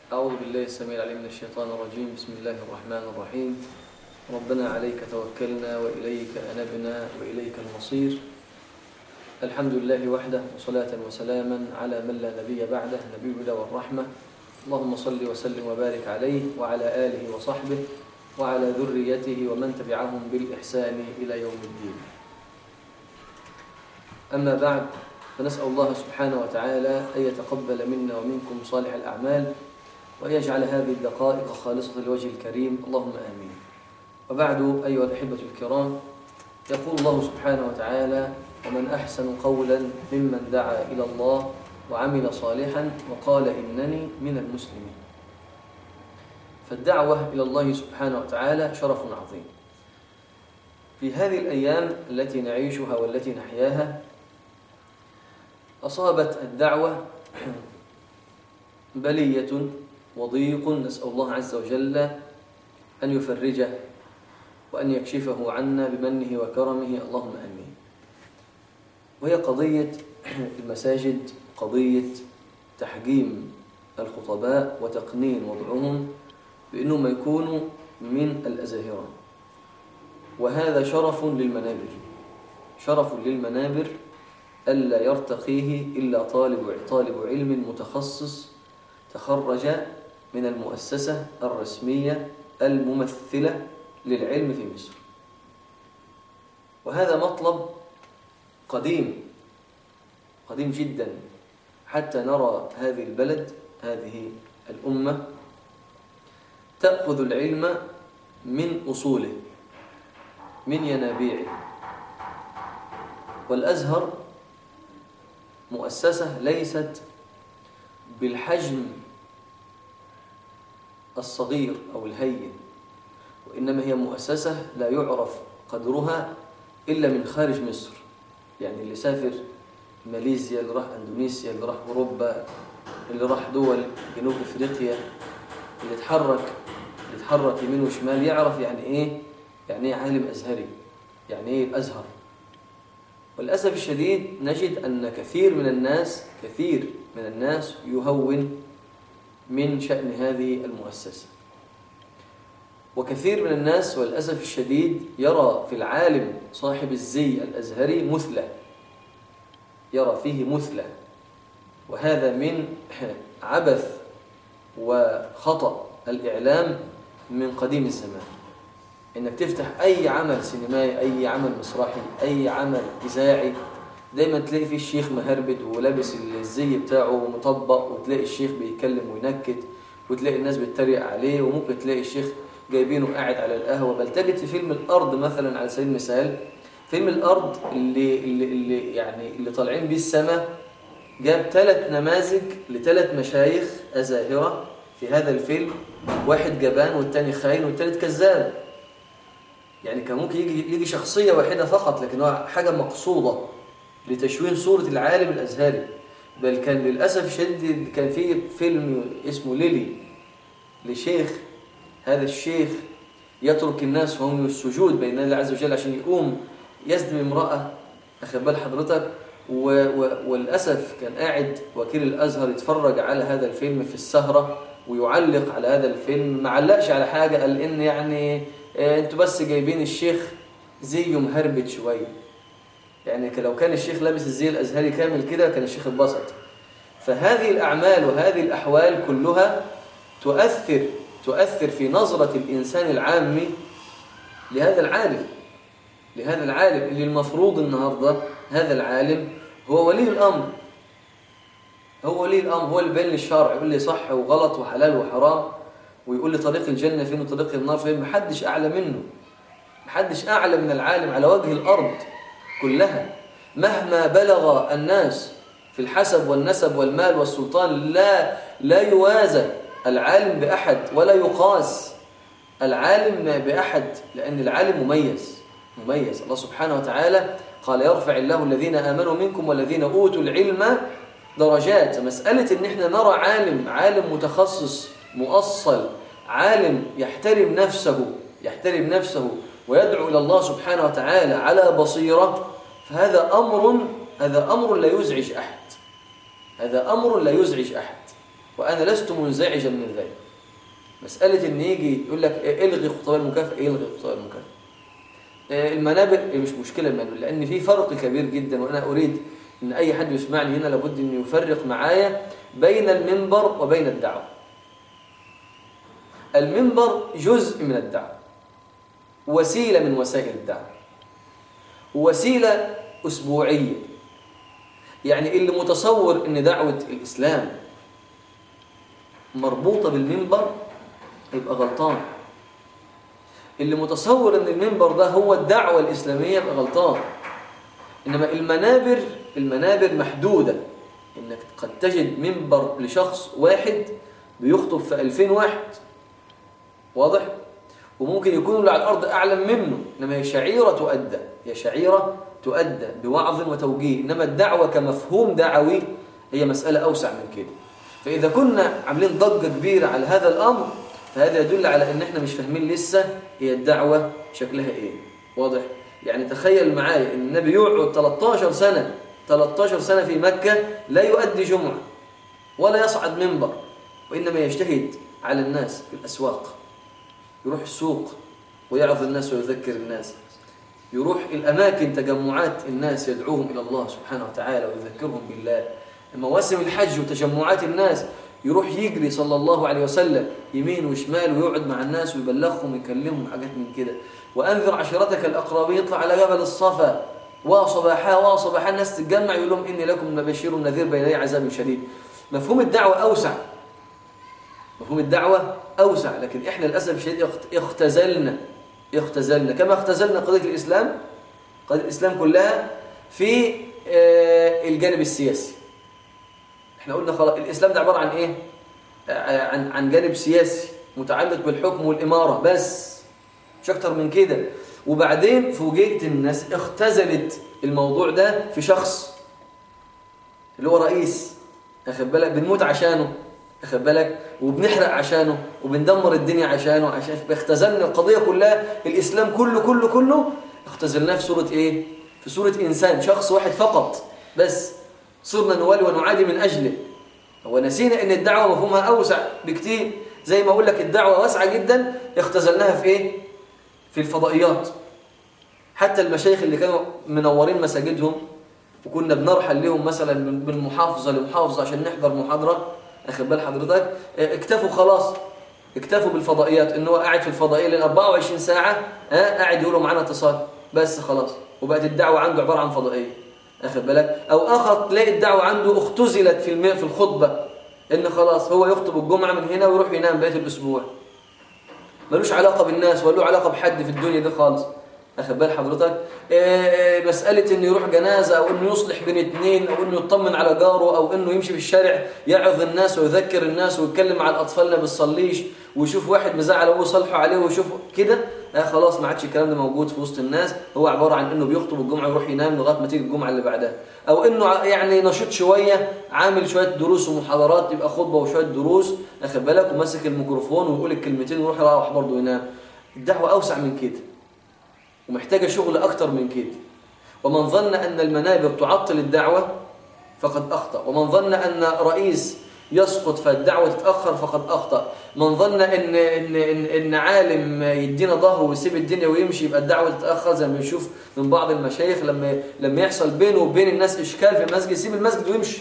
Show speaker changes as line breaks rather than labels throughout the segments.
أعوذ بالله السميع العليم من الشيطان الرجيم بسم الله الرحمن الرحيم ربنا عليك توكلنا وإليك أنبنا وإليك المصير الحمد لله وحده وصلاة وسلاما على من لا نبي بعده نبي الهدى والرحمة اللهم صل وسلم وبارك عليه وعلى آله وصحبه وعلى ذريته ومن تبعهم بالإحسان إلى يوم الدين أما بعد فنسأل الله سبحانه وتعالى أن يتقبل منا ومنكم صالح الأعمال وأن يجعل هذه الدقائق خالصة لوجه الكريم اللهم آمين وبعد أيها الأحبة الكرام يقول الله سبحانه وتعالى ومن أحسن قولا ممن دعا إلى الله وعمل صالحا وقال إنني من المسلمين فالدعوة إلى الله سبحانه وتعالى شرف عظيم في هذه الأيام التي نعيشها والتي نحياها أصابت الدعوة بلية وضيق نسأل الله عز وجل أن يفرجه وأن يكشفه عنا بمنه وكرمه اللهم آمين وهي قضية المساجد قضية تحجيم الخطباء وتقنين وضعهم بأنهم يكونوا من الأزاهرة وهذا شرف للمنابر شرف للمنابر ألا يرتقيه إلا طالب طالب علم متخصص تخرج من المؤسسة الرسمية الممثلة للعلم في مصر وهذا مطلب قديم قديم جدا حتى نرى هذه البلد هذه الأمة تأخذ العلم من أصوله من ينابيعه والأزهر مؤسسة ليست بالحجم الصغير أو الهين وإنما هي مؤسسة لا يعرف قدرها إلا من خارج مصر يعني اللي سافر ماليزيا اللي راح أندونيسيا اللي راح أوروبا اللي راح دول جنوب إفريقيا اللي اتحرك اللي اتحرك يمين وشمال يعرف يعني إيه يعني إيه عالم أزهري يعني إيه الأزهر وللأسف الشديد نجد أن كثير من الناس كثير من الناس يهون من شأن هذه المؤسسة وكثير من الناس والأسف الشديد يرى في العالم صاحب الزي الأزهري مثلة يرى فيه مثلة وهذا من عبث وخطأ الإعلام من قديم الزمان إنك تفتح أي عمل سينمائي أي عمل مسرحي أي عمل إذاعي دايما تلاقي فيه الشيخ مهربد ولابس الزي بتاعه مطبق وتلاقي الشيخ بيتكلم وينكت وتلاقي الناس بتتريق عليه وممكن تلاقي الشيخ جايبينه قاعد على القهوة بل تجد في فيلم الأرض مثلا على سبيل المثال فيلم الأرض اللي, اللي, اللي يعني اللي طالعين بيه السماء جاب ثلاث نماذج لثلاث مشايخ أزاهرة في هذا الفيلم واحد جبان والتاني خاين والتالت كذاب يعني كان ممكن يجي يجي شخصية واحدة فقط لكن هو حاجة مقصودة لتشويه صورة العالم الأزهري بل كان للأسف الشديد كان في فيلم اسمه ليلي لشيخ هذا الشيخ يترك الناس وهم السجود بين الله عز وجل عشان يقوم يزدم امرأة أخذ بال حضرتك و و والأسف كان قاعد وكيل الأزهر يتفرج على هذا الفيلم في السهرة ويعلق على هذا الفيلم ما علقش على حاجة قال إن يعني انتوا بس جايبين الشيخ زيه مهربد شوية يعني لو كان الشيخ لابس الزي الأزهري كامل كده كان الشيخ اتبسط فهذه الأعمال وهذه الأحوال كلها تؤثر تؤثر في نظرة الإنسان العامي لهذا العالم لهذا العالم اللي المفروض النهاردة هذا العالم هو ولي الأمر هو ولي الأمر هو اللي بين الشرع يقول لي صح وغلط وحلال وحرام ويقول لي طريق الجنة فين وطريق النار فين محدش أعلى منه محدش أعلى من العالم على وجه الأرض كلها مهما بلغ الناس في الحسب والنسب والمال والسلطان لا لا يوازى العالم بأحد ولا يقاس العالم بأحد لأن العالم مميز مميز الله سبحانه وتعالى قال يرفع الله الذين آمنوا منكم والذين أوتوا العلم درجات مسألة إن احنا نرى عالم عالم متخصص مؤصل عالم يحترم نفسه يحترم نفسه ويدعو إلى الله سبحانه وتعالى على بصيرة فهذا أمر هذا أمر لا يزعج أحد هذا أمر لا يزعج أحد وأنا لست منزعجا من ذلك مسألة إن يجي يقول لك إلغي خطاب المكافأة إلغي خطاب المكافأة آه، المنابر مش مشكلة المنابر لأن في فرق كبير جدا وأنا أريد إن أي حد يسمعني هنا لابد أن يفرق معايا بين المنبر وبين الدعوة المنبر جزء من الدعوة وسيلة من وسائل الدعوة وسيلة أسبوعية يعني اللي متصور أن دعوة الإسلام مربوطة بالمنبر يبقى غلطان اللي متصور أن المنبر ده هو الدعوة الإسلامية يبقى غلطان إنما المنابر المنابر محدودة إنك قد تجد منبر لشخص واحد بيخطب في 2000 واحد واضح؟ وممكن يكون اللي على الأرض أعلم منه إنما هي شعيرة تؤدى هي شعيرة تؤدى بوعظ وتوجيه إنما الدعوة كمفهوم دعوي هي مسألة أوسع من كده فإذا كنا عاملين ضجة كبيرة على هذا الأمر فهذا يدل على أن احنا مش فاهمين لسه هي الدعوة شكلها إيه واضح؟ يعني تخيل معايا أن النبي يقعد 13 سنة 13 سنة في مكة لا يؤدي جمعة ولا يصعد منبر وإنما يجتهد على الناس في الأسواق يروح السوق ويعظ الناس ويذكر الناس يروح الأماكن تجمعات الناس يدعوهم إلى الله سبحانه وتعالى ويذكرهم بالله مواسم الحج وتجمعات الناس يروح يجري صلى الله عليه وسلم يمين وشمال ويقعد مع الناس ويبلغهم ويكلمهم حاجات من كده وأنذر عشيرتك الأقربين يطلع على جبل الصفا وصباحا وصباحا الناس تتجمع يقول لهم إني لكم بشير نذير بين يدي عذاب شديد مفهوم الدعوة أوسع مفهوم الدعوة أوسع لكن إحنا للأسف الشديد اختزلنا اختزلنا كما اختزلنا قضية الإسلام قضية الإسلام كلها في آه، الجانب السياسي احنا قلنا خلاص الإسلام ده عبارة عن إيه؟ آه، عن عن جانب سياسي متعلق بالحكم والإمارة بس مش أكتر من كده وبعدين فوجئت الناس اختزلت الموضوع ده في شخص اللي هو رئيس اخد بالك بنموت عشانه اخد بالك وبنحرق عشانه وبندمر الدنيا عشانه عشان اختزلنا القضية كلها الإسلام كله كله كله اختزلناه في صورة ايه في صورة إنسان شخص واحد فقط بس صرنا نوالي ونعادي من أجله ونسينا ان الدعوة مفهومها أوسع بكتير زي ما أقول لك الدعوة واسعة جدا اختزلناها في ايه في الفضائيات حتى المشايخ اللي كانوا منورين مساجدهم وكنا بنرحل لهم مثلا من محافظة لمحافظة عشان نحضر محاضرة اخد بال حضرتك اكتفوا خلاص اكتفوا بالفضائيات ان هو قاعد في الفضائيه لان 24 ساعه ها قاعد يقولوا معانا اتصال بس خلاص وبقت الدعوه عنده عباره عن فضائيه اخد بالك او اخر تلاقي الدعوه عنده اختزلت في في الخطبه ان خلاص هو يخطب الجمعه من هنا ويروح ينام بقيه الاسبوع ملوش علاقه بالناس ولا له علاقه بحد في الدنيا دي خالص اخد بال حضرتك إيه، إيه، مساله انه يروح جنازه او انه يصلح بين اثنين او انه يطمن على جاره او انه يمشي في الشارع يعظ الناس ويذكر الناس ويتكلم مع الاطفال اللي ما بتصليش ويشوف واحد مزعل ابوه صالحه عليه ويشوف كده آه خلاص ما عادش الكلام ده موجود في وسط الناس هو عباره عن انه بيخطب الجمعه ويروح ينام لغايه ما تيجي الجمعه اللي بعدها او انه يعني نشيط شويه عامل شويه دروس ومحاضرات يبقى خطبه وشويه دروس اخد بالك وماسك الميكروفون ويقول الكلمتين ويروح يروح برضه ينام الدعوه اوسع من كده ومحتاجة شغل أكتر من كده ومن ظن أن المنابر تعطل الدعوة فقد أخطأ ومن ظن أن رئيس يسقط فالدعوة تتأخر فقد أخطأ من ظن إن, إن, إن, إن عالم يدينا ظهره ويسيب الدنيا ويمشي يبقى الدعوة تتأخر زي ما بنشوف من بعض المشايخ لما لما يحصل بينه وبين الناس إشكال في المسجد يسيب المسجد ويمشي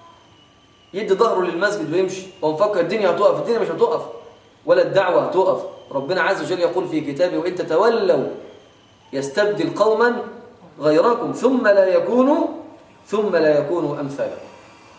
يدي ظهره للمسجد ويمشي ومفكر الدنيا هتقف الدنيا مش هتقف ولا الدعوة هتقف ربنا عز وجل يقول في كتابه وإن تتولوا يستبدل قوما غيركم ثم لا يكونوا ثم لا يكونوا أمثالكم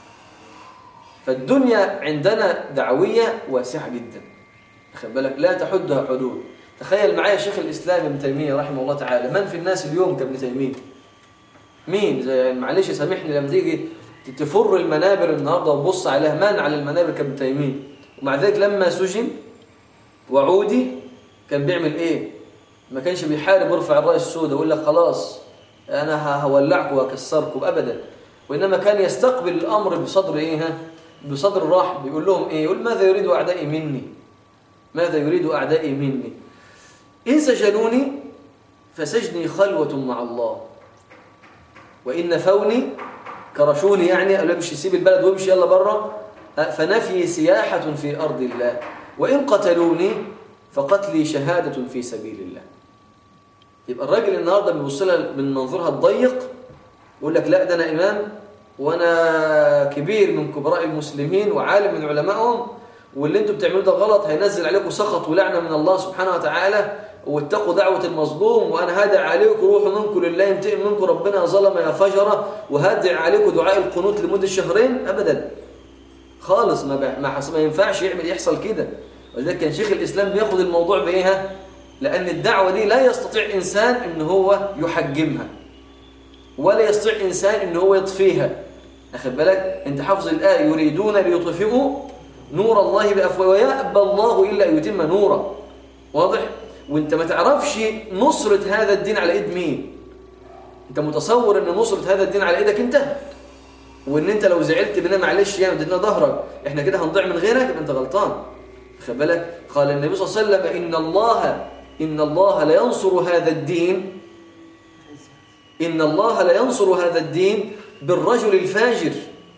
فالدنيا عندنا دعوية واسعة جدا أخذ بالك لا تحدها حدود تخيل معايا شيخ الإسلام ابن تيمية رحمه الله تعالى من في الناس اليوم كابن تيمية مين زي معلش سامحني لما تيجي تفر المنابر النهارده وتبص عليها من على المنابر كابن تيمية ومع ذلك لما سجن وعودي كان بيعمل ايه ما كانش بيحارب يرفع الرايه السوداء ويقول لك خلاص انا هولعكم واكسركم ابدا وانما كان يستقبل الامر بصدر ايه ها بصدر رحب بيقول لهم ايه يقول ماذا يريد اعدائي مني ماذا يريد اعدائي مني ان سجنوني فسجني خلوه مع الله وان نفوني كرشوني يعني قالوا امشي سيب البلد وامشي يلا بره فنفي سياحة في أرض الله وإن قتلوني فقتلي شهادة في سبيل الله يبقى الراجل النهارده بيبص لها من منظورها الضيق يقول لك لا ده انا امام وانا كبير من كبراء المسلمين وعالم من علمائهم واللي انتم بتعملوه ده غلط هينزل عليكم سخط ولعنه من الله سبحانه وتعالى واتقوا دعوة المظلوم وأنا هدع عليكم روحوا منكم لله ينتقم منكم ربنا ظلم يا فجرة وهدع عليكم دعاء القنوت لمدة شهرين أبدا خالص ما ما حصل ما ينفعش يعمل يحصل كده ولذلك كان شيخ الإسلام بياخد الموضوع بإيه لأن الدعوة دي لا يستطيع إنسان إن هو يحجمها ولا يستطيع إنسان إن هو يطفيها أخذ بالك أنت حافظ الآية يريدون ليطفئوا نور الله بأفواه ويأبى الله إلا أن يتم نوره واضح؟ وانت ما تعرفش نصرة هذا الدين على ايد مين انت متصور ان نصرة هذا الدين على ايدك انت وان انت لو زعلت بنا معلش يا ادينا ظهرك احنا كده هنضيع من غيرك يبقى انت غلطان خد بالك قال النبي صلى الله عليه وسلم ان الله ان الله لا ينصر هذا الدين ان الله لا ينصر هذا الدين بالرجل الفاجر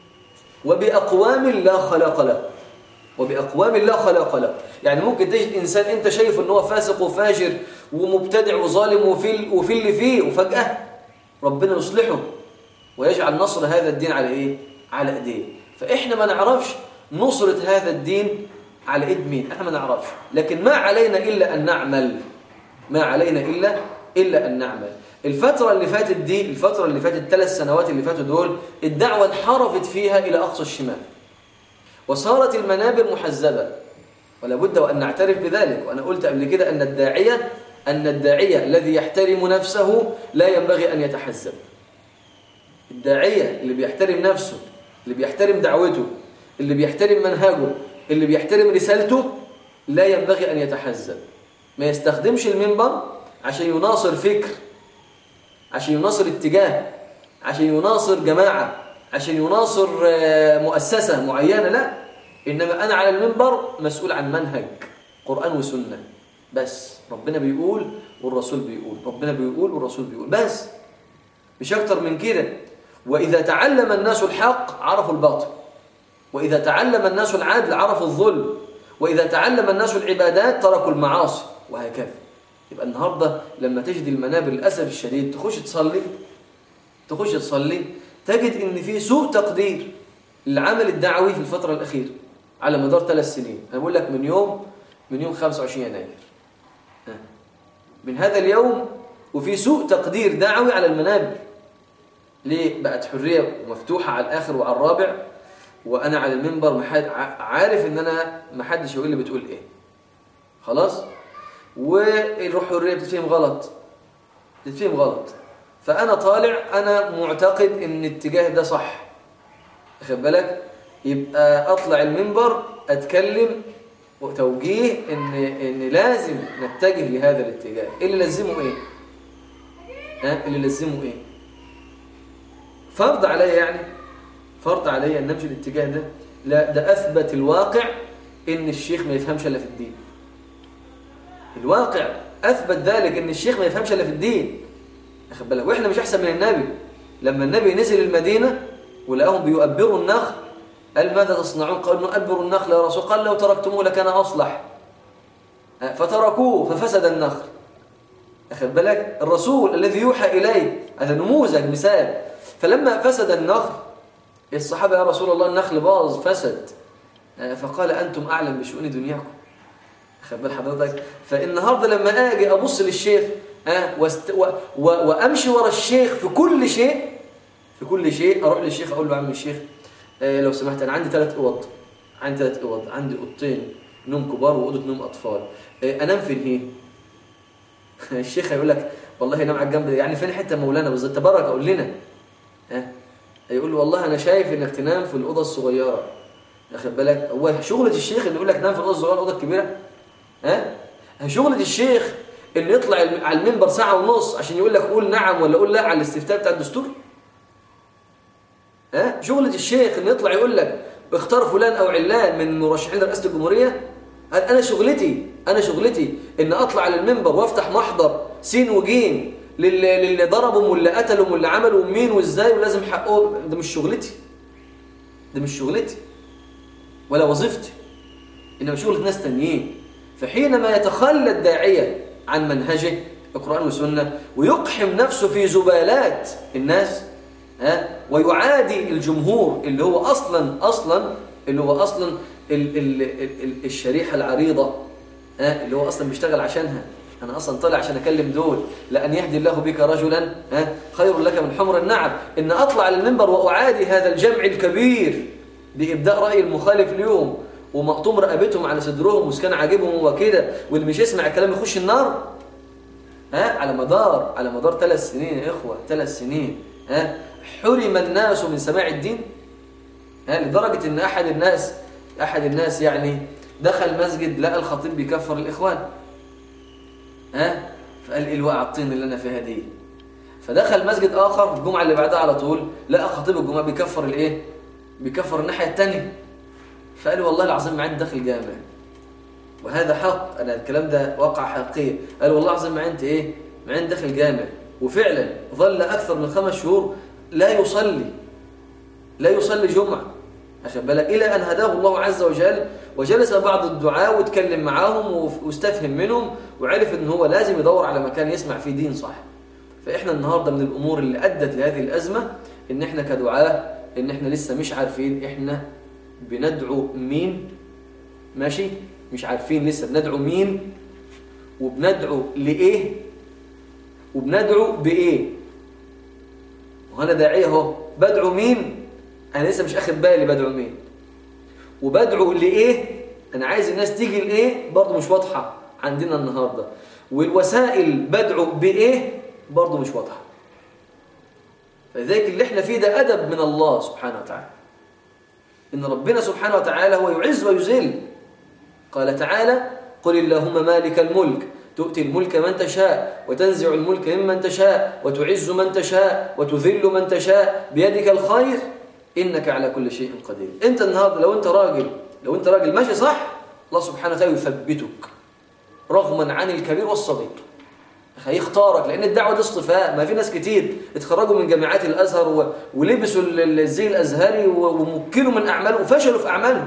وباقوام لا خلق له وبأقوام لا خلاق له يعني ممكن تجد إنسان أنت شايف أنه فاسق وفاجر ومبتدع وظالم وفي, وفي اللي فيه وفجأة ربنا يصلحه ويجعل نصر هذا الدين على إيه؟ على إيديه فإحنا ما نعرفش نصرة هذا الدين على إيد مين إحنا ما نعرفش لكن ما علينا إلا أن نعمل ما علينا إلا إلا أن نعمل الفترة اللي فاتت دي الفترة اللي فاتت الثلاث سنوات اللي فاتوا دول الدعوة انحرفت فيها إلى أقصى الشمال وصارت المنابر محزبة ولا بد وأن نعترف بذلك وأنا قلت قبل كده أن الداعية أن الداعية الذي يحترم نفسه لا ينبغي أن يتحزب الداعية اللي بيحترم نفسه اللي بيحترم دعوته اللي بيحترم منهجه اللي بيحترم رسالته لا ينبغي أن يتحزب ما يستخدمش المنبر عشان يناصر فكر عشان يناصر اتجاه عشان يناصر جماعة عشان يناصر مؤسسة معينة لا إنما أنا على المنبر مسؤول عن منهج قرآن وسنة بس ربنا بيقول والرسول بيقول ربنا بيقول والرسول بيقول بس مش أكتر من كده وإذا تعلم الناس الحق عرفوا الباطل وإذا تعلم الناس العدل عرفوا الظلم وإذا تعلم الناس العبادات تركوا المعاصي وهكذا يبقى النهاردة لما تجد المنابر للأسف الشديد تخش تصلي تخش تصلي تجد ان في سوء تقدير للعمل الدعوي في الفترة الأخيرة على مدار ثلاث سنين أنا بقول لك من يوم من يوم 25 يناير من هذا اليوم وفي سوء تقدير دعوي على المنابر ليه بقت حرية مفتوحة على الآخر وعلى الرابع وأنا على المنبر محد عارف إن أنا محدش يقول لي بتقول إيه خلاص والروح حرية بتتفهم غلط بتتفهم غلط فأنا طالع أنا معتقد إن الاتجاه ده صح أخذ بالك يبقى أطلع المنبر أتكلم وتوجيه إن, إن لازم نتجه لهذا الاتجاه اللي لزمه إيه ها اللي لزمه إيه فرض عليا يعني فرض عليا أن نمشي الاتجاه ده لا ده أثبت الواقع إن الشيخ ما يفهمش إلا في الدين الواقع أثبت ذلك إن الشيخ ما يفهمش إلا في الدين أخذ بالك وإحنا مش أحسن من النبي لما النبي نزل المدينة ولقاهم بيؤبروا النخل قال ماذا تصنعون قالوا نؤبر النخل يا رسول قال لو تركتموه لكان أصلح فتركوه ففسد النخل أخذ بالك الرسول الذي يوحى إليه هذا نموذج مثال فلما فسد النخل الصحابة يا رسول الله النخل باظ فسد فقال أنتم أعلم بشؤون دنياكم أخذ بال حضرتك فالنهاردة لما أجي أبص للشيخ أه واست... و... و... وامشي ورا الشيخ في كل شيء في كل شيء اروح للشيخ اقول له عم الشيخ آه لو سمحت انا عندي ثلاث اوض عندي ثلاث اوض عندي اوضتين نوم كبار واوضه نوم اطفال آه انام فين هي الشيخ هيقول لك والله نام على الجنب يعني فين حته مولانا بالظبط تبارك اقول لنا ها أه؟ هيقول له والله انا شايف انك تنام في الاوضه الصغيره واخد بالك هو شغله الشيخ اللي يقول لك نام في الاوضه الصغيره الاوضه الكبيره ها أه؟ شغله الشيخ انه يطلع على المنبر ساعة ونص عشان يقول لك قول نعم ولا قول لا على الاستفتاء بتاع الدستور ها شغلة الشيخ انه يطلع يقول لك اختار فلان او علان من مرشحين رئاسة الجمهورية انا شغلتي انا شغلتي ان اطلع على المنبر وافتح محضر سين وجيم للي, للي ضربهم واللي قتلهم واللي عملوا مين وازاي ولازم حقهم ده مش شغلتي ده مش شغلتي ولا وظيفتي إنما شغلة ناس تانيين فحينما يتخلى الداعية عن منهجه القرآن والسنة ويقحم نفسه في زبالات الناس ها ويعادي الجمهور اللي هو أصلا أصلا اللي هو أصلا ال ال ال الشريحة العريضة ها اللي هو أصلا بيشتغل عشانها أنا أصلا طالع عشان أكلم دول لأن يهدي الله بك رجلا ها خير لك من حمر النعم إن أطلع للمنبر وأعادي هذا الجمع الكبير بإبداء رأي المخالف اليوم ومقطوم رقبتهم على صدرهم وسكان عاجبهم وكده واللي مش يسمع الكلام يخش النار ها على مدار على مدار ثلاث سنين يا إخوة ثلاث سنين ها حرم الناس من سماع الدين ها لدرجة إن أحد الناس أحد الناس يعني دخل مسجد لقى الخطيب بيكفر الإخوان ها فقال إيه الوقع الطين اللي أنا فيها دي فدخل مسجد آخر الجمعة اللي بعدها على طول لقى خطيب الجمعة بيكفر الإيه بيكفر الناحية التانية فقال والله العظيم ما عندي داخل جامع وهذا حق أنا الكلام ده واقع حقيقي قال والله العظيم ما عندي إيه ما عندي داخل جامع وفعلا ظل أكثر من خمس شهور لا يصلي لا يصلي جمعة عشان بالك إلى أن هداه الله عز وجل وجلس بعض الدعاء واتكلم معاهم واستفهم منهم وعرف أن هو لازم يدور على مكان يسمع فيه دين صح فإحنا النهاردة من الأمور اللي أدت لهذه الأزمة إن إحنا كدعاء إن إحنا لسه مش عارفين إحنا بندعو مين ماشي مش عارفين لسه بندعو مين وبندعو لإيه وبندعو بإيه وأنا داعية اهو بدعو مين أنا لسه مش أخد بالي بدعو مين وبدعو لإيه أنا عايز الناس تيجي لإيه برضه مش واضحة عندنا النهاردة والوسائل بدعو بإيه برضه مش واضحة فذلك اللي احنا فيه ده أدب من الله سبحانه وتعالى إن ربنا سبحانه وتعالى هو يعز ويذل قال تعالى قل اللهم مالك الملك تؤتي الملك من تشاء وتنزع الملك ممن تشاء وتعز من تشاء وتذل من تشاء بيدك الخير إنك على كل شيء قدير أنت النهاردة لو أنت راجل لو أنت راجل ماشي صح الله سبحانه وتعالى يثبتك رغما عن الكبير والصغير هيختارك لأن الدعوة دي اصطفاء ما في ناس كتير اتخرجوا من جامعات الأزهر و... ولبسوا الزي الأزهري ومكنوا من أعمالهم وفشلوا في أعمالهم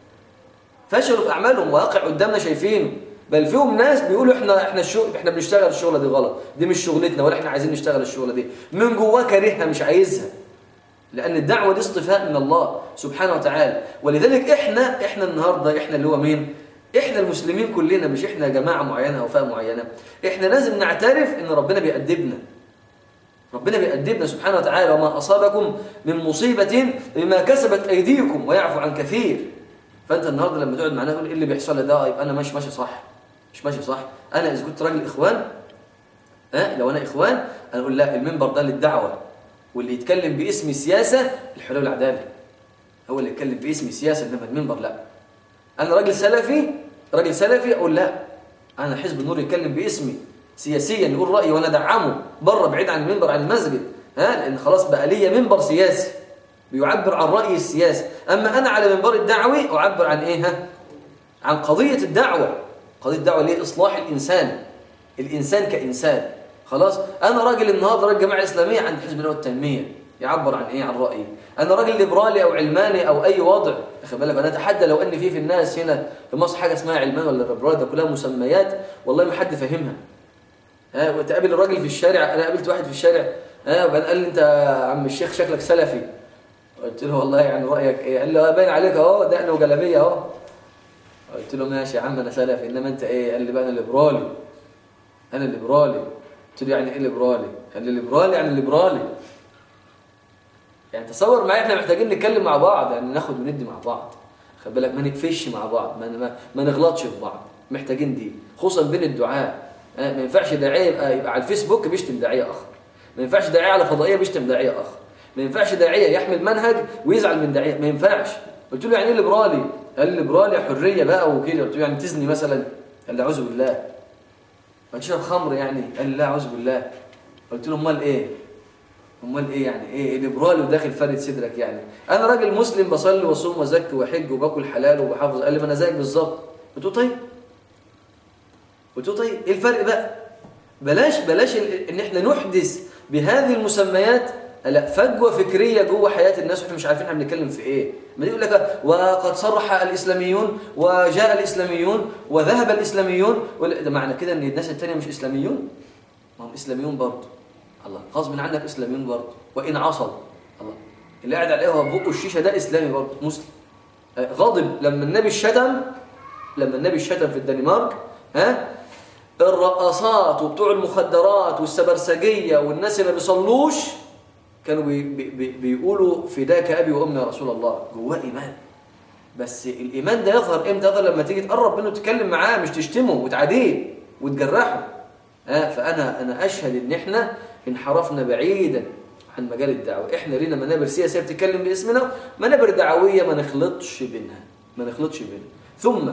فشلوا في أعمالهم واقع قدامنا شايفينه بل فيهم ناس بيقولوا احنا احنا الشغل احنا بنشتغل الشغله دي غلط دي مش شغلتنا ولا احنا عايزين نشتغل الشغله دي من جواه كارهها مش عايزها لان الدعوه دي اصطفاء من الله سبحانه وتعالى ولذلك احنا احنا النهارده احنا اللي هو مين احنا المسلمين كلنا مش احنا جماعه معينه او فئه معينه احنا لازم نعترف ان ربنا بيأدبنا ربنا بيأدبنا سبحانه وتعالى وما اصابكم من مصيبه بما كسبت ايديكم ويعفو عن كثير فانت النهارده لما تقعد معانا تقول ايه اللي بيحصل لي ده يبقى انا ماشي ماشي صح مش ماشي صح انا اذا كنت راجل اخوان ها لو انا اخوان انا اقول لا المنبر ده للدعوه واللي يتكلم باسم سياسه الحلول والعداله هو اللي يتكلم باسم سياسه انما المنبر لا انا راجل سلفي راجل سلفي اقول لا انا حزب النور يتكلم باسمي سياسيا يقول رايي وانا ادعمه بره بعيد عن المنبر عن المسجد ها لان خلاص بقى ليا منبر سياسي بيعبر عن رايي السياسي اما انا على منبر الدعوي اعبر عن ايه ها عن قضيه الدعوه قضيه الدعوه ليه اصلاح الانسان الانسان كانسان خلاص انا راجل النهارده راجل جماعه اسلاميه عند حزب النور التنميه يعبر عن ايه عن رايي انا راجل ليبرالي او علماني او اي وضع خد بالك انا اتحدى لو ان في في الناس هنا في مصر حاجه اسمها علمان ولا ليبرالي ده كلها مسميات والله ما حد فاهمها ها وتقابل الراجل في الشارع انا قابلت واحد في الشارع ها وبعدين قال لي انت يا عم الشيخ شكلك سلفي قلت له والله يعني رايك ايه قال لي باين عليك اهو دقن وجلابيه اهو قلت له ماشي يا عم انا سلفي انما انت ايه قال لي بقى انا ليبرالي انا ليبرالي قلت له يعني ايه ليبرالي قال لي ليبرالي يعني ليبرالي يعني تصور معايا احنا محتاجين نتكلم مع بعض يعني ناخد وندي مع بعض خد بالك ما نقفش مع بعض ما, ما, ما نغلطش في بعض محتاجين دي خصوصا بين الدعاء ما ينفعش داعيه يبقى, يبقى على الفيسبوك بيشتم داعيه اخر ما ينفعش داعيه على فضائيه بيشتم داعيه اخر ما ينفعش داعيه يحمل منهج ويزعل من داعيه ما ينفعش قلت له يعني ايه ليبرالي قال لي ليبرالي حريه بقى وكده قلت له يعني تزني مثلا قال لي اعوذ بالله ما تشرب خمر يعني قال لي لا اعوذ بالله قلت له امال ايه امال ايه يعني ايه ليبرالي وداخل فارد صدرك يعني انا راجل مسلم بصلي واصوم وازكي واحج وباكل حلال وبحافظ قال لي ما انا زيك بالظبط قلت له طيب قلت له طيب ايه الفرق بقى بلاش بلاش ان احنا نحدث بهذه المسميات لا فجوه فكريه جوه حياه الناس واحنا مش عارفين احنا بنتكلم في ايه ما يقول لك وقد صرح الاسلاميون وجاء الاسلاميون وذهب الاسلاميون ولا- ده معنى كده ان الناس التانية مش اسلاميون ما هم اسلاميون برضه الله غصب عنك اسلاميون برضه وان عصوا الله اللي قاعد على القهوه بقه الشيشه ده اسلامي برضه مسلم آه، غاضب لما النبي الشتم لما النبي الشتم في الدنمارك ها الرقصات وبتوع المخدرات والسبرسجيه والناس اللي ما بيصلوش كانوا بي بي بي بيقولوا فداك ابي وامي يا رسول الله جواه ايمان بس الايمان ده يظهر امتى يظهر لما تيجي تقرب منه تتكلم معاه مش تشتمه وتعاديه وتجرحه ها فانا انا اشهد ان احنا انحرفنا بعيدا عن مجال الدعوه احنا لينا منابر سياسيه بتتكلم باسمنا منابر دعويه ما نخلطش بينها ما نخلطش بينها ثم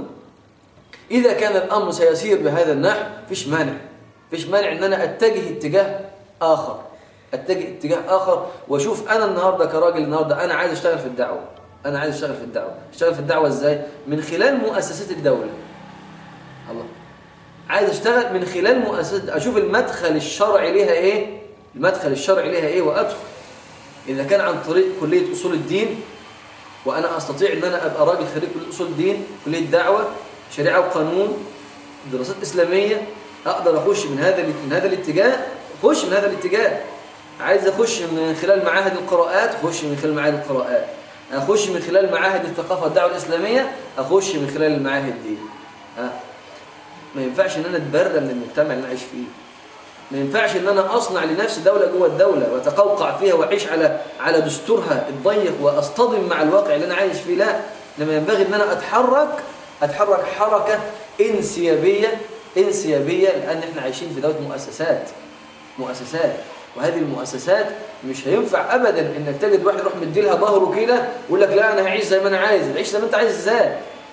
إذا كان الأمر سيسير بهذا النحو فيش مانع فيش مانع أن أنا أتجه اتجاه آخر أتجه اتجاه آخر وأشوف أنا النهاردة كراجل النهاردة أنا عايز أشتغل في الدعوة أنا عايز أشتغل في الدعوة أشتغل في الدعوة إزاي؟ من خلال مؤسسات الدولة الله عايز أشتغل من خلال مؤسسات أشوف المدخل الشرعي ليها إيه المدخل الشرعي ليها إيه وأدخل إذا كان عن طريق كلية أصول الدين وأنا أستطيع أن أنا أبقى راجل خريج كلية أصول الدين كلية دعوة شريعة وقانون دراسات إسلامية أقدر أخش من هذا من هذا الاتجاه أخش من هذا الاتجاه عايز أخش من خلال معاهد القراءات أخش من خلال معاهد القراءات أخش من خلال معاهد الثقافة والدعوة الإسلامية أخش من خلال المعاهد دي ها ما ينفعش إن أنا أتبرى من المجتمع اللي أنا عايش فيه ما ينفعش ان انا اصنع لنفسي دوله جوه الدوله واتقوقع فيها واعيش على على دستورها الضيق واصطدم مع الواقع اللي انا عايش فيه لا انما ينبغي ان انا اتحرك اتحرك حركه انسيابيه انسيابيه لان احنا عايشين في دوله مؤسسات مؤسسات وهذه المؤسسات مش هينفع ابدا انك تجد واحد يروح مديلها ظهره كده ويقول لك لا انا هعيش زي ما انا عايز تعيش زي ما انت عايز ازاي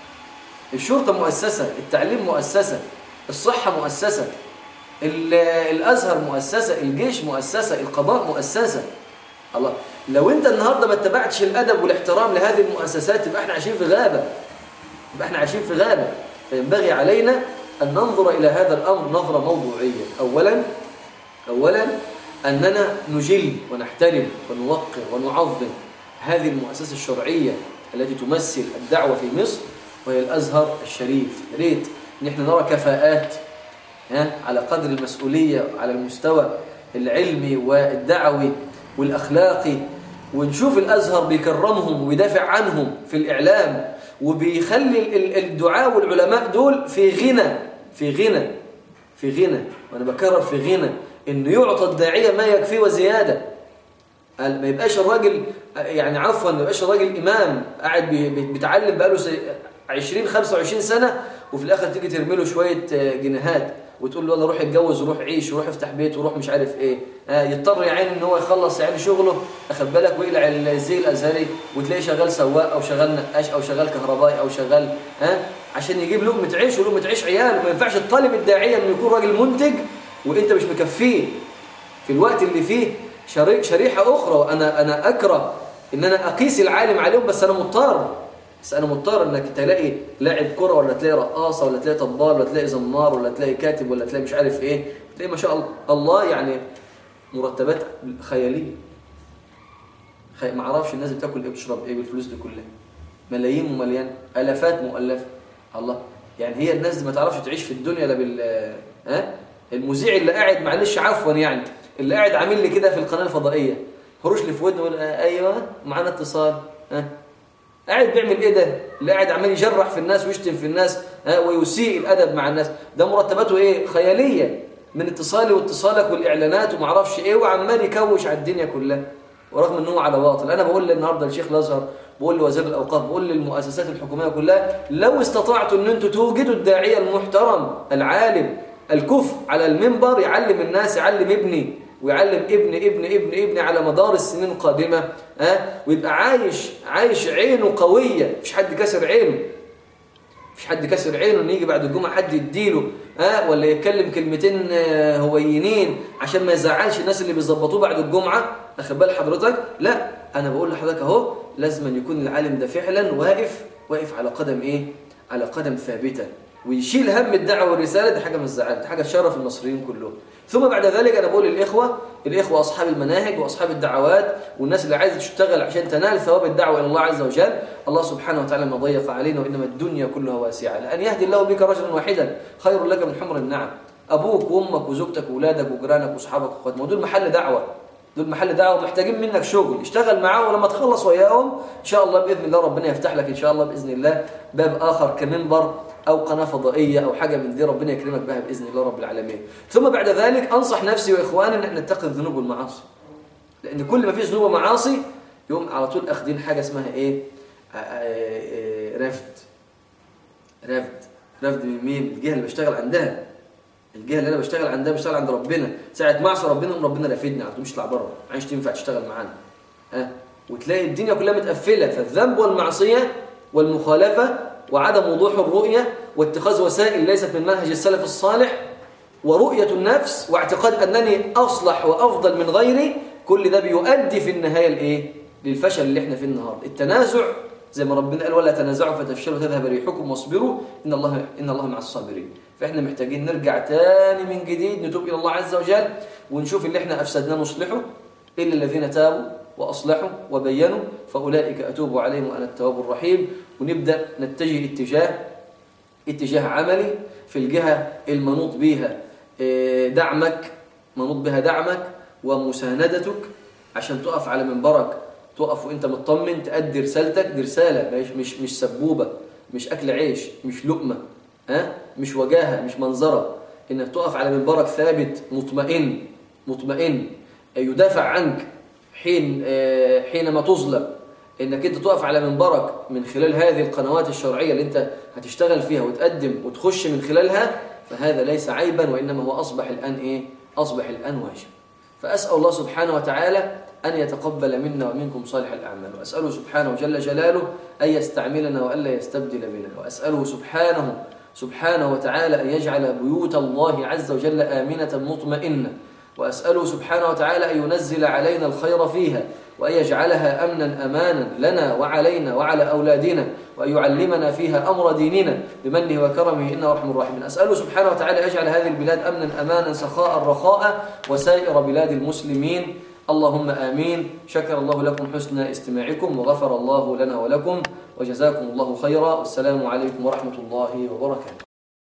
الشرطه مؤسسه التعليم مؤسسه الصحه مؤسسه ال- الازهر مؤسسه الجيش مؤسسه القضاء مؤسسه الله لو انت النهارده ما اتبعتش الادب والاحترام لهذه المؤسسات يبقى احنا عايشين في غابه يبقى احنا عايشين في غابه فينبغي علينا ان ننظر الى هذا الامر نظره موضوعيه اولا اولا اننا نجل ونحترم ونوقر ونعظم هذه المؤسسه الشرعيه التي تمثل الدعوه في مصر وهي الازهر الشريف يا ريت ان احنا نرى كفاءات ها على قدر المسؤولية على المستوى العلمي والدعوي والأخلاقي ونشوف الأزهر بيكرمهم وبيدافع عنهم في الإعلام وبيخلي ال- ال- الدعاء والعلماء دول في غنى في غنى في غنى وأنا بكرر في غنى إنه يعطى الداعية ما يكفيه وزيادة قال ما يبقاش الراجل يعني عفوا ما يبقاش الراجل إمام قاعد بي- بي- بيتعلم بقاله سي- 20 25 سنة وفي الآخر تيجي ترمي له شوية آه، جنيهات وتقول له يلا روح اتجوز وروح عيش وروح افتح بيت وروح مش عارف ايه آه يضطر يا عيني ان هو يخلص يعني شغله اخد بالك ويقلع الزي الازهري وتلاقيه شغال سواق او شغال نقاش او شغال كهربائي او شغال ها آه عشان يجيب لقمه عيش ولقمه عيش عيال وما ينفعش الطالب الداعيه انه يكون راجل منتج وانت مش مكفيه في الوقت اللي فيه شري- شريحه اخرى وانا انا اكره ان انا اقيس العالم عليهم بس انا مضطر بس انا مضطر انك تلاقي لاعب كره ولا تلاقي رقاصه ولا تلاقي طبال ولا تلاقي زمار ولا تلاقي كاتب ولا تلاقي مش عارف ايه تلاقي ما شاء الله يعني مرتبات خياليه خي... ما اعرفش الناس بتاكل ايه بتشرب ايه بالفلوس دي كلها ملايين ومليان الافات مؤلفه الله يعني هي الناس دي ما تعرفش تعيش في الدنيا لا بال ها المذيع اللي قاعد معلش عفوا يعني اللي قاعد عامل لي كده في القناه الفضائيه هروش لي في ودنه ويقول آه ايوه معانا اتصال ها قاعد بيعمل ايه ده اللي قاعد عمال يجرح في الناس ويشتم في الناس ها ويسيء الادب مع الناس ده مرتباته ايه خياليه من اتصالي واتصالك والاعلانات وما اعرفش ايه وعمال يكوش على الدنيا كلها ورغم ان هو على باطل انا بقول النهارده للشيخ الازهر بقول لوزير الاوقاف بقول للمؤسسات الحكوميه كلها لو استطعتوا ان انتم توجدوا الداعيه المحترم العالم الكفء على المنبر يعلم الناس يعلم ابني ويعلم ابن ابن ابن ابن على مدار السنين القادمة ها ويبقى عايش عايش عينه قوية مش حد كسر عينه مش حد كسر عينه ان يجي بعد الجمعة حد يديله ها ولا يتكلم كلمتين آه، هوينين عشان ما يزعلش الناس اللي بيظبطوه بعد الجمعة اخد بال حضرتك لا انا بقول لحضرتك اهو لازم أن يكون العالم ده فعلا واقف واقف على قدم ايه على قدم ثابتة ويشيل هم الدعوة والرسالة دي حاجة من الزعل دي حاجة تشرف المصريين كلهم ثم بعد ذلك أنا بقول للإخوة الإخوة أصحاب المناهج وأصحاب الدعوات والناس اللي عايزة تشتغل عشان تنال ثواب الدعوة إلى الله عز وجل الله سبحانه وتعالى ما ضيق علينا وإنما الدنيا كلها واسعة لأن يهدي الله بك رجلا واحدا خير لك من حمر النعم أبوك وأمك وزوجتك وأولادك وجيرانك وأصحابك وأخواتك ما دول محل دعوة دول محل دعوة محتاجين منك شغل اشتغل معاهم ولما تخلص وياهم إن شاء الله بإذن الله ربنا يفتح لك إن شاء الله بإذن الله باب آخر كمنبر أو قناة فضائية أو حاجة من دي ربنا يكرمك بها بإذن الله رب العالمين ثم بعد ذلك أنصح نفسي وإخواني أن احنا نتقي الذنوب والمعاصي لأن كل ما فيه ذنوب ومعاصي يوم على طول أخدين حاجة اسمها إيه آه، آه، آه، رفد رفد رفد من مين الجهة اللي بشتغل عندها الجهة اللي أنا بشتغل عندها بشتغل عند ربنا ساعة ما أعصى ربنا يقوم ربنا رافدني على طول مش اطلع بره عايش تنفع تشتغل معانا ها وتلاقي الدنيا كلها متقفلة فالذنب والمعصية والمخالفة وعدم وضوح الرؤية واتخاذ وسائل ليست من منهج السلف الصالح ورؤية النفس واعتقاد أنني أصلح وأفضل من غيري كل ده بيؤدي في النهاية لإيه؟ للفشل اللي احنا فيه النهاردة التنازع زي ما ربنا قال ولا تنازعوا فتفشلوا وتذهب ريحكم واصبروا إن الله إن الله مع الصابرين فإحنا محتاجين نرجع تاني من جديد نتوب إلى الله عز وجل ونشوف اللي احنا أفسدناه نصلحه إلا الذين تابوا وأصلحوا وبينوا فأولئك أتوب عليهم وأنا التواب الرحيم ونبدأ نتجه اتجاه اتجاه عملي في الجهة المنوط بها آه، دعمك منوط بها دعمك ومساندتك عشان تقف على منبرك تقف وانت مطمن تأدي رسالتك دي رسالة مش مش مش سبوبة مش أكل عيش مش لقمة ها مش وجاهة مش منظرة انك تقف على منبرك ثابت مطمئن مطمئن يدافع عنك حين آه، حينما تظلم انك انت تقف على منبرك من خلال هذه القنوات الشرعية اللي انت هتشتغل فيها وتقدم وتخش من خلالها فهذا ليس عيبا وإنما هو أصبح الآن إيه؟ أصبح الآن واجب فأسأل الله سبحانه وتعالى أن يتقبل منا ومنكم صالح الأعمال وأسأله سبحانه جل جلاله أن يستعملنا وألا يستبدل بنا وأسأله سبحانه سبحانه وتعالى أن يجعل بيوت الله عز وجل آمنة مطمئنة وأسأله سبحانه وتعالى أن ينزل علينا الخير فيها وأن يجعلها أمنا أمانا لنا وعلينا وعلى أولادنا وأن يعلمنا فيها أمر ديننا بمنه وكرمه إنه رحم الراحمين أسأله سبحانه وتعالى يجعل هذه البلاد أمنا أمانا سخاء رخاء وسائر بلاد المسلمين اللهم آمين شكر الله لكم حسن استماعكم وغفر الله لنا ولكم وجزاكم الله خيرا والسلام عليكم ورحمة الله وبركاته